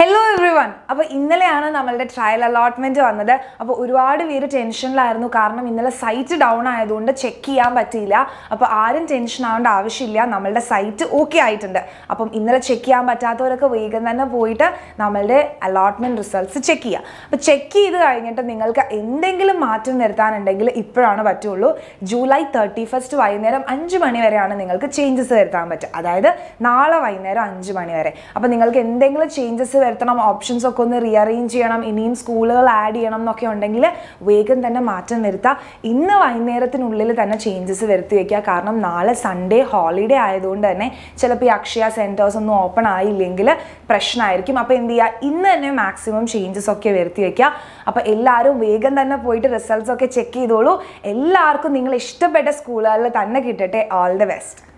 hello every one അപ്പോൾ ഇന്നലെയാണ് നമ്മളുടെ ട്രയൽ അലോട്ട്മെന്റ് വന്നത് അപ്പോൾ ഒരുപാട് പേര് ടെൻഷനിലായിരുന്നു കാരണം ഇന്നലെ സൈറ്റ് ഡൗൺ ആയതുകൊണ്ട് ചെക്ക് ചെയ്യാൻ പറ്റിയില്ല അപ്പോൾ ആരും ടെൻഷൻ ആവേണ്ട ആവശ്യമില്ല നമ്മളുടെ സൈറ്റ് ഓക്കെ ആയിട്ടുണ്ട് അപ്പം ഇന്നലെ ചെക്ക് ചെയ്യാൻ പറ്റാത്തവരൊക്കെ വേഗം തന്നെ പോയിട്ട് നമ്മളുടെ അലോട്ട്മെന്റ് റിസൾട്ട്സ് ചെക്ക് ചെയ്യുക അപ്പോൾ ചെക്ക് ചെയ്ത് കഴിഞ്ഞിട്ട് നിങ്ങൾക്ക് എന്തെങ്കിലും മാറ്റം വരുത്താനുണ്ടെങ്കിൽ ഇപ്പോഴാണ് പറ്റുള്ളൂ ജൂലൈ തേർട്ടി ഫസ്റ്റ് വൈകുന്നേരം അഞ്ച് മണി വരെയാണ് നിങ്ങൾക്ക് ചേഞ്ചസ് വരുത്താൻ പറ്റുക അതായത് നാളെ വൈകുന്നേരം അഞ്ച് മണി വരെ അപ്പോൾ നിങ്ങൾക്ക് എന്തെങ്കിലും ചേഞ്ചസ് വരുത്തണം ഓപ്ഷൻസ് ഒക്കെ ഒന്ന് റീഅറേഞ്ച് ചെയ്യണം ഇനിയും സ്കൂളുകൾ ആഡ് ചെയ്യണം എന്നൊക്കെ ഉണ്ടെങ്കിൽ വേഗം തന്നെ മാറ്റം വരുത്താം ഇന്ന് വൈകുന്നേരത്തിനുള്ളിൽ തന്നെ ചേഞ്ചസ് വരുത്തി വെക്കുക കാരണം നാളെ സൺഡേ ഹോളിഡേ ആയതുകൊണ്ട് തന്നെ ചിലപ്പോൾ ഈ അക്ഷയ സെൻറ്റേഴ്സ് ഒന്നും ഓപ്പൺ ആയില്ലെങ്കിൽ പ്രശ്നമായിരിക്കും അപ്പോൾ എന്ത് ചെയ്യുക ഇന്ന് തന്നെ മാക്സിമം ചേഞ്ചസ് ഒക്കെ വരുത്തി വെക്കുക അപ്പോൾ എല്ലാവരും വേഗം തന്നെ പോയിട്ട് റിസൾട്ട്സ് ഒക്കെ ചെക്ക് ചെയ്തോളൂ എല്ലാവർക്കും നിങ്ങൾ ഇഷ്ടപ്പെട്ട സ്കൂളുകളിൽ തന്നെ കിട്ടട്ടെ ഓൾ ദ ബെസ്റ്റ്